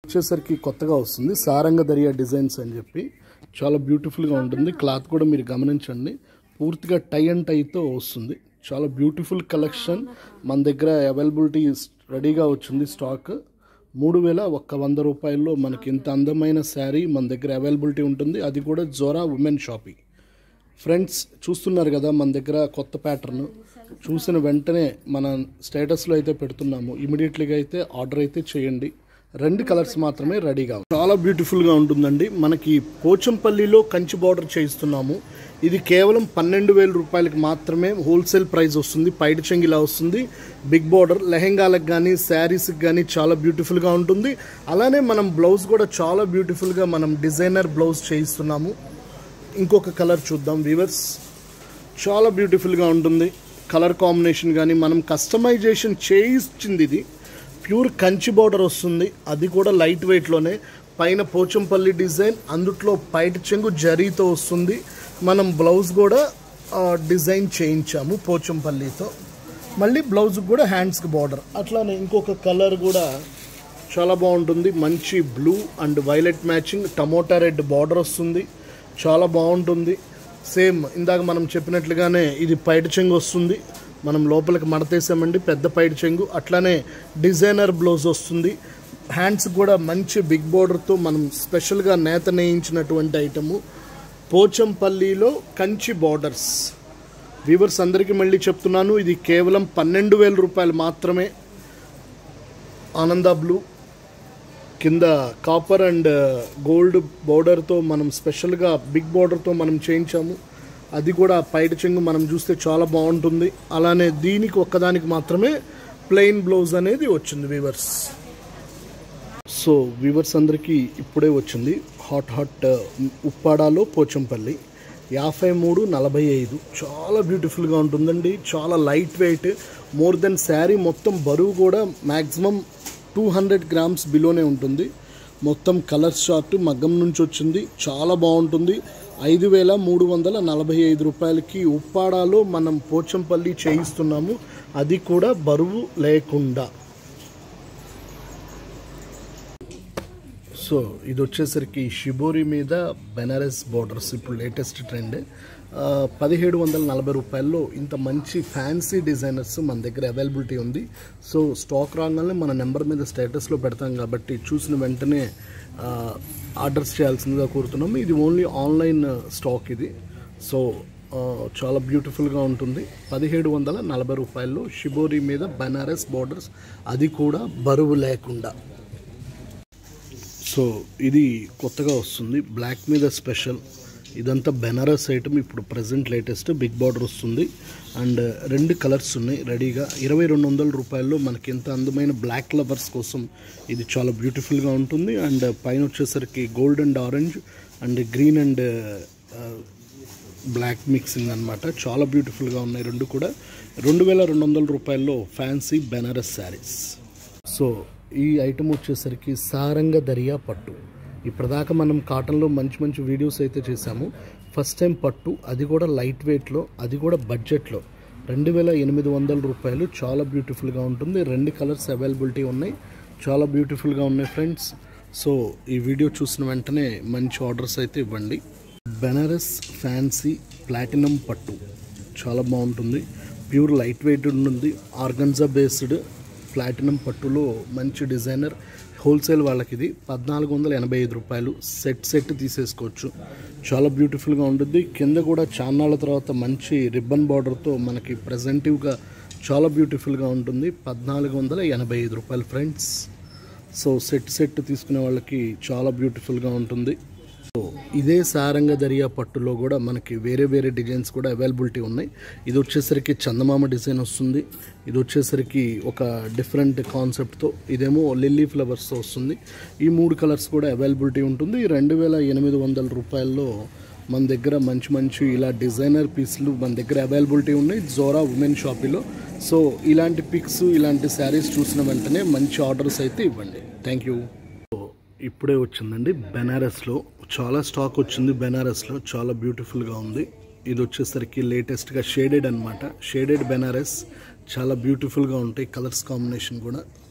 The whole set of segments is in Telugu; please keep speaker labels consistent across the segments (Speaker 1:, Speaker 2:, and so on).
Speaker 1: వచ్చేసరికి కొత్తగా వస్తుంది సారంగ దరియా డిజైన్స్ అని చెప్పి చాలా బ్యూటిఫుల్గా ఉంటుంది క్లాత్ కూడా మీరు గమనించండి పూర్తిగా టై అండ్ టైతో వస్తుంది చాలా బ్యూటిఫుల్ కలెక్షన్ మన దగ్గర అవైలబిలిటీ రెడీగా వచ్చింది స్టాక్ మూడు వేల ఒక్క వంద రూపాయల్లో మనకి ఇంత అందమైన శారీ మన దగ్గర అవైలబిలిటీ ఉంటుంది అది కూడా జోరా ఉమెన్ షాపింగ్ ఫ్రెండ్స్ చూస్తున్నారు కదా మన దగ్గర కొత్త ప్యాటర్న్ చూసిన వెంటనే మన స్టేటస్లో అయితే పెడుతున్నాము ఇమీడియట్లీగా అయితే ఆర్డర్ అయితే చేయండి రెండు కలర్స్ మాత్రమే రెడీగా ఉన్నాయి. చాలా బ్యూటిఫుల్గా ఉంటుందండి మనకి పోచంపల్లిలో కంచి బార్డర్ చేయిస్తున్నాము ఇది కేవలం పన్నెండు వేల రూపాయలకి మాత్రమే హోల్సేల్ ప్రైస్ వస్తుంది పైట చెంగిలా వస్తుంది బిగ్ బార్డర్ లెహెంగాలకు కానీ శారీస్కి కానీ చాలా బ్యూటిఫుల్గా ఉంటుంది అలానే మనం బ్లౌజ్ కూడా చాలా బ్యూటిఫుల్గా మనం డిజైనర్ బ్లౌజ్ చేయిస్తున్నాము ఇంకొక కలర్ చూద్దాం వీవర్స్ చాలా బ్యూటిఫుల్గా ఉంటుంది కలర్ కాంబినేషన్ కానీ మనం కస్టమైజేషన్ చేయించింది ఇది ప్యూర్ కంచి బార్డర్ వస్తుంది అది కూడా లైట్ వెయిట్లోనే పైన పోచంపల్లి డిజైన్ అందుట్లో పైట చెంగు జరీతో వస్తుంది మనం బ్లౌజ్ కూడా ఆ, డిజైన్ చేయించాము పోచంపల్లితో మళ్ళీ బ్లౌజ్ కూడా హ్యాండ్స్కి బార్డర్ అట్లానే ఇంకొక కలర్ కూడా చాలా బాగుంటుంది మంచి blue and violet matching tomato red border వస్తుంది చాలా బాగుంటుంది సేమ్ ఇందాక మనం చెప్పినట్లుగానే ఇది పైట చెంగు వస్తుంది మనం లోపలికి మడతేసామండి పెద్ద పైట చెంగు అట్లానే డిజైనర్ బ్లౌజ్ వస్తుంది హ్యాండ్స్ కూడా మంచి బిగ్ బార్డర్తో మనం స్పెషల్గా నేత నేయించినటువంటి ఐటము పోచంపల్లిలో కంచి బార్డర్స్ వీవర్స్ అందరికీ మళ్ళీ చెప్తున్నాను ఇది కేవలం పన్నెండు వేల రూపాయలు మాత్రమే ఆనంద బ్లూ కింద కాపర్ అండ్ గోల్డ్ బోర్డర్తో మనం స్పెషల్గా బిగ్ బోర్డర్తో మనం చేయించాము అది కూడా పైట చెంగు మనం చూస్తే చాలా బాగుంటుంది అలానే దీనికి ఒక్కదానికి మాత్రమే ప్లెయిన్ బ్లౌజ్ అనేది వచ్చింది వీవర్స్ సో వీవర్స్ అందరికీ ఇప్పుడే వచ్చింది హాట్ హాట్ ఉప్పాడాలో పోచంపల్లి యాభై మూడు నలభై ఐదు చాలా బ్యూటిఫుల్గా ఉంటుందండి చాలా light weight more than sari మొత్తం బరువు కూడా మ్యాక్సిమం టూ హండ్రెడ్ గ్రామ్స్ బిలోనే ఉంటుంది మొత్తం కలర్ షార్ట్ మగ్గం నుంచి వచ్చింది చాలా బాగుంటుంది ఐదు వేల మూడు వందల నలభై ఐదు రూపాయలకి ఉప్పాడాలో మనం పోచంపల్లి చేయిస్తున్నాము అది కూడా బరువు లేకుండా సో ఇది వచ్చేసరికి షిబోరి మీద బెనారస్ బోర్డర్స్ ఇప్పుడు లేటెస్ట్ ట్రెండ్ ఆ, పదిహేడు వందల నలభై రూపాయల్లో ఇంత మంచి ఫ్యాన్సీ డిజైనర్స్ మన దగ్గర అవైలబిలిటీ ఉంది సో స్టాక్ రాగానే మన నెంబర్ మీద స్టేటస్లో పెడతాం కాబట్టి చూసిన వెంటనే ఆ, ఆర్డర్స్ చేయాల్సిందిగా కోరుతున్నాము ఇది ఓన్లీ ఆన్లైన్ స్టాక్ ఇది సో ఆ, చాలా బ్యూటిఫుల్గా ఉంటుంది పదిహేడు వందల నలభై రూపాయల్లో షిబోరి మీద బెనారస్ బోర్డర్స్ అది కూడా బరువు లేకుండా సో ఇది కొత్తగా వస్తుంది బ్లాక్ మీద స్పెషల్ ఇదంతా బెనారస్ ఐటమ్ ఇప్పుడు ప్రజెంట్ లేటెస్ట్ బిగ్ బార్డర్ వస్తుంది అండ్ రెండు కలర్స్ ఉన్నాయి రెడీగా ఇరవై రెండు వందల రూపాయల్లో మనకి ఎంత అందమైన బ్లాక్ లవర్స్ కోసం ఇది చాలా బ్యూటిఫుల్గా ఉంటుంది అండ్ పైన వచ్చేసరికి gold and orange and green and black mixing అన్నమాట చాలా బ్యూటిఫుల్గా ఉన్నాయి రెండు కూడా రెండు వేల రెండు వందల రూపాయల్లో ఫ్యాన్సీ బెనారస్ శారీస్ సో ఈ ఐటమ్ వచ్చేసరికి సారంగ దరియా పట్టు ఇప్పటిదాకా మనం కాటన్లో మంచి మంచి వీడియోస్ అయితే చేసాము ఫస్ట్ టైం పట్టు అది కూడా లైట్ వెయిట్లో అది కూడా బడ్జెట్లో రెండు వేల ఎనిమిది వందల రూపాయలు చాలా బ్యూటిఫుల్గా ఉంటుంది రెండు కలర్స్ అవైలబిలిటీ ఉన్నాయి చాలా బ్యూటిఫుల్గా ఉన్నాయి ఫ్రెండ్స్ సో ఈ వీడియో చూసిన వెంటనే మంచి ఆర్డర్స్ అయితే ఇవ్వండి బెనారస్ ఫ్యాన్సీ ప్లాటినం పట్టు చాలా బాగుంటుంది ప్యూర్ లైట్ వెయిట్ ఉంటుంది ఆర్గన్జా బేస్డ్ ప్లాటినం పట్టులో మంచి డిజైనర్ హోల్సేల్ వాళ్ళకి ఇది పద్నాలుగు వందల ఎనభై ఐదు రూపాయలు సెట్ సెట్ తీసేసుకోవచ్చు చాలా బ్యూటిఫుల్గా ఉంటుంది కింద కూడా చాన్నాళ్ళ తర్వాత మంచి రిబ్బన్ బార్డర్తో మనకి ప్రజెంటివ్గా చాలా బ్యూటిఫుల్గా ఉంటుంది పద్నాలుగు వందల ఎనభై ఐదు రూపాయలు ఫ్రెండ్స్ సో సెట్ సెట్ తీసుకునే వాళ్ళకి చాలా బ్యూటిఫుల్గా ఉంటుంది సో ఇదే సారంగ దరియా పట్టులో కూడా మనకి వేరే వేరే డిజైన్స్ కూడా అవైలబిలిటీ ఉన్నాయి ఇది వచ్చేసరికి చందమామ డిజైన్ వస్తుంది ఇది వచ్చేసరికి ఒక డిఫరెంట్ కాన్సెప్ట్తో ఇదేమో లిల్లీ ఫ్లవర్స్తో వస్తుంది ఈ మూడు కలర్స్ కూడా అవైలబిలిటీ ఉంటుంది రెండు వేల ఎనిమిది వందల రూపాయల్లో మన దగ్గర మంచి మంచి ఇలా డిజైనర్ పీస్లు మన దగ్గర అవైలబిలిటీ ఉన్నాయి జోరా ఉమెన్ షాపీలో సో ఇలాంటి పిక్స్ ఇలాంటి శారీస్ చూసిన వెంటనే మంచి ఆర్డర్స్ అయితే ఇవ్వండి థ్యాంక్ యూ ఇప్పుడే వచ్చిందండి బెనారస్లో చాలా స్టాక్ వచ్చింది బెనారస్లో చాలా బ్యూటిఫుల్గా ఉంది ఇది వచ్చేసరికి లేటెస్ట్గా షేడెడ్ అనమాట షేడెడ్ బెనారస్ చాలా బ్యూటిఫుల్గా ఉంటాయి కలర్స్ కాంబినేషన్ కూడా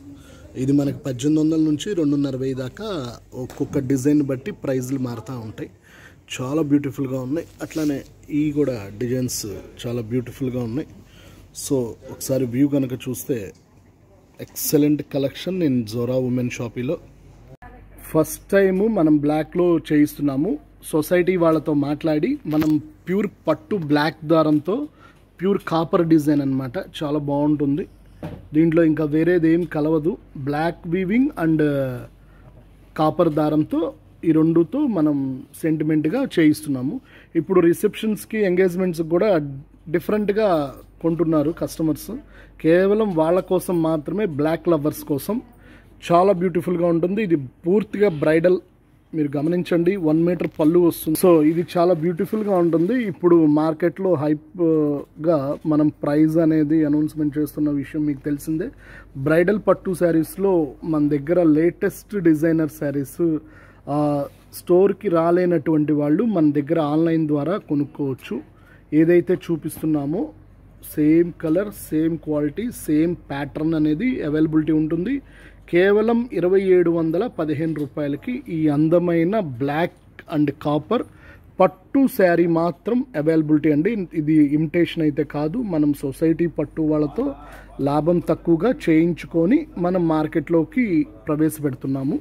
Speaker 1: ఇది మనకి పద్దెనిమిది వందల నుంచి రెండున్నర వెయ్యి దాకా ఒక్కొక్క డిజైన్ బట్టి ప్రైజ్లు మారుతూ ఉంటాయి చాలా బ్యూటిఫుల్గా ఉన్నాయి అట్లానే ఈ కూడా డిజైన్స్ చాలా బ్యూటిఫుల్గా ఉన్నాయి సో ఒకసారి వ్యూ కనుక చూస్తే ఎక్సలెంట్ కలెక్షన్ నేను జోరా ఉమెన్ షాపీలో ఫస్ట్ టైము మనం బ్లాక్లో చేయిస్తున్నాము సొసైటీ వాళ్ళతో మాట్లాడి మనం ప్యూర్ పట్టు బ్లాక్ దారంతో ప్యూర్ కాపర్ డిజైన్ అన్నమాట చాలా బాగుంటుంది దీంట్లో ఇంకా వేరేది ఏం కలవదు బ్లాక్ వీవింగ్ అండ్ కాపర్ దారంతో ఈ రెండుతో మనం సెంటిమెంట్గా చేయిస్తున్నాము ఇప్పుడు రిసెప్షన్స్కి ఎంగేజ్మెంట్స్కి కూడా డిఫరెంట్గా కొంటున్నారు కస్టమర్స్ కేవలం వాళ్ళ కోసం మాత్రమే బ్లాక్ లవర్స్ కోసం చాలా బ్యూటిఫుల్గా ఉంటుంది ఇది పూర్తిగా బ్రైడల్ మీరు గమనించండి వన్ మీటర్ పళ్ళు వస్తుంది సో ఇది చాలా బ్యూటిఫుల్గా ఉంటుంది ఇప్పుడు మార్కెట్లో హైప్గా మనం ప్రైజ్ అనేది అనౌన్స్మెంట్ చేస్తున్న విషయం మీకు తెలిసిందే బ్రైడల్ పట్టు శారీస్లో మన దగ్గర లేటెస్ట్ డిజైనర్ శారీస్ స్టోర్కి రాలేనటువంటి వాళ్ళు మన దగ్గర ఆన్లైన్ ద్వారా కొనుక్కోవచ్చు ఏదైతే చూపిస్తున్నామో same colour same quality same pattern అనేది అవైలబిలిటీ ఉంటుంది కేవలం ఇరవై ఏడు వందల పదిహేను రూపాయలకి ఈ అందమైన బ్లాక్ అండ్ కాపర్ పట్టు శారీ మాత్రం అవైలబిలిటీ అండి ఇది ఇమిటేషన్ అయితే కాదు మనం సొసైటీ పట్టు వాళ్ళతో లాభం తక్కువగా చేయించుకొని మనం మార్కెట్లోకి ప్రవేశపెడుతున్నాము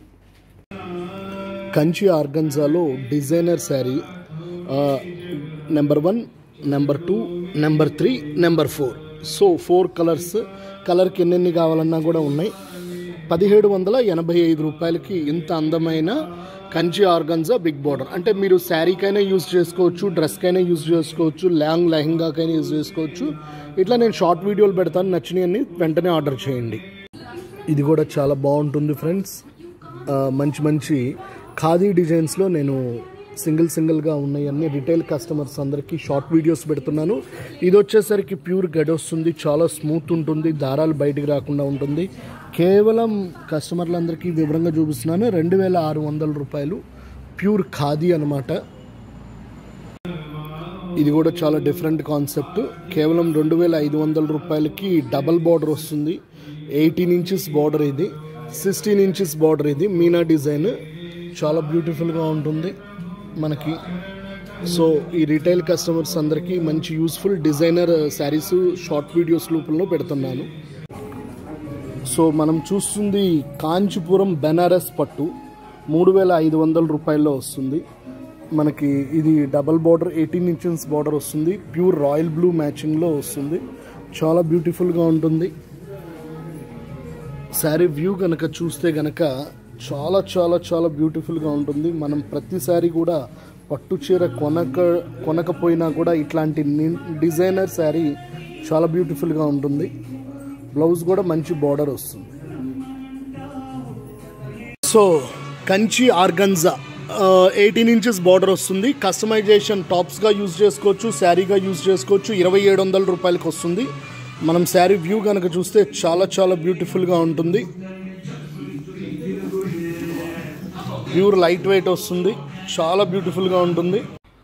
Speaker 1: కంచి ఆర్గన్జాలో designer sari number one number two number three number four so four colours కలర్కి ఎన్నెన్ని కావాలన్నా కూడా ఉన్నాయి పదిహేడు వందల ఎనభై ఐదు రూపాయలకి ఇంత అందమైన కంచి ఆర్గన్జా బిగ్ బార్డర్ అంటే మీరు శారీకైనా యూజ్ చేసుకోవచ్చు డ్రెస్కైనా యూజ్ చేసుకోవచ్చు లాంగ్ లెహంగాకైనా యూజ్ చేసుకోవచ్చు ఇట్లా నేను షార్ట్ వీడియోలు పెడతాను నచ్చినవన్నీ వెంటనే ఆర్డర్ చేయండి ఇది కూడా చాలా బాగుంటుంది ఫ్రెండ్స్ ఆ, మంచి మంచి ఖాదీ డిజైన్స్లో నేను సింగిల్ సింగిల్గా ఉన్నాయన్నీ రిటైల్ కస్టమర్స్ అందరికీ షార్ట్ వీడియోస్ పెడుతున్నాను ఇది వచ్చేసరికి ప్యూర్ గడ్ వస్తుంది చాలా స్మూత్ ఉంటుంది దారాలు బయటికి రాకుండా ఉంటుంది కేవలం కస్టమర్లందరికీ వివరంగా చూపిస్తున్నాను రెండు వేల ఆరు వందల రూపాయలు ప్యూర్ ఖాదీ అనమాట ఇది కూడా చాలా డిఫరెంట్ కాన్సెప్ట్ కేవలం రెండు వేల ఐదు వందల రూపాయలకి డబల్ బార్డర్ వస్తుంది ఎయిటీన్ ఇంచెస్ బార్డర్ ఇది సిక్స్టీన్ ఇంచెస్ బార్డర్ ఇది మీనా డిజైన్ చాలా బ్యూటిఫుల్గా ఉంటుంది మనకి సో ఈ రిటైల్ కస్టమర్స్ అందరికీ మంచి useful designer saris short videos రూపంలో పెడుతున్నాను సో మనం చూస్తుంది కాంచీపురం బెనారస్ పట్టు మూడు వేల ఐదు వందల రూపాయల్లో వస్తుంది మనకి ఇది double border eighteen inches border వస్తుంది ప్యూర్ రాయల్ బ్లూ మ్యాచింగ్లో వస్తుంది చాలా బ్యూటిఫుల్గా ఉంటుంది శారీ వ్యూ కనుక చూస్తే గనక చాలా చాలా చాలా బ్యూటిఫుల్గా ఉంటుంది మనం ప్రతిసారి కూడా పట్టు చీర కొనక కొనకపోయినా కూడా ఇట్లాంటి ని- డిజైనర్ శారీ చాలా బ్యూటిఫుల్గా ఉంటుంది బ్లౌజ్ కూడా మంచి బార్డర్ వస్తుంది so Kanchi organza eighteen inches border వస్తుంది కస్టమైజేషన్ టాప్స్గా యూజ్ చేసుకోవచ్చు శారీగా యూజ్ చేసుకోవచ్చు ఇరవై ఏడు వందల రూపాయలకి వస్తుంది మనం శారీ వ్యూ కనుక చూస్తే చాలా చాలా బ్యూటిఫుల్గా ఉంటుంది ప్యూర్ లైట్ వెయిట్ వస్తుంది చాలా బ్యూటిఫుల్గా ఉంటుంది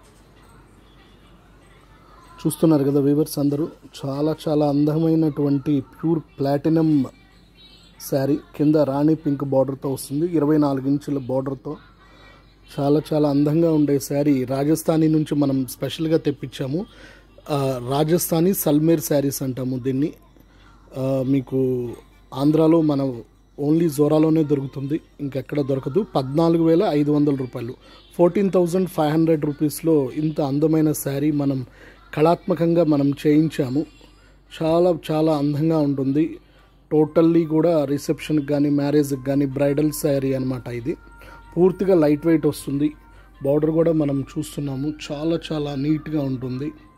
Speaker 1: చూస్తున్నారు కదా వీవర్స్ అందరూ చాలా చాలా అందమైనటువంటి ప్యూర్ ప్లాటినం శారీ కింద రాణి పింక్ బార్డర్తో వస్తుంది ఇరవై నాలుగు ఇంచుల బార్డర్తో చాలా చాలా అందంగా ఉండే శారీ రాజస్థానీ నుంచి మనం స్పెషల్గా తెప్పించాము ఆ, రాజస్థానీ సల్మేర్ శారీస్ అంటాము దీన్ని ఆ, మీకు ఆంధ్రాలో మన ఓన్లీ జోరాలోనే దొరుకుతుంది ఇంకెక్కడ దొరకదు పద్నాలుగు వేల ఐదు వందల రూపాయలు ఫోర్టీన్ థౌజండ్ ఫైవ్ హండ్రెడ్ రూపీస్లో ఇంత అందమైన శారీ మనం కళాత్మకంగా మనం చేయించాము చాలా చాలా అందంగా ఉంటుంది టోటల్లీ కూడా రిసెప్షన్కి కానీ మ్యారేజ్కి కానీ బ్రైడల్ శారీ అనమాట ఇది పూర్తిగా లైట్ వెయిట్ వస్తుంది బార్డర్ కూడా మనం చూస్తున్నాము చాలా చాలా నీట్గా ఉంటుంది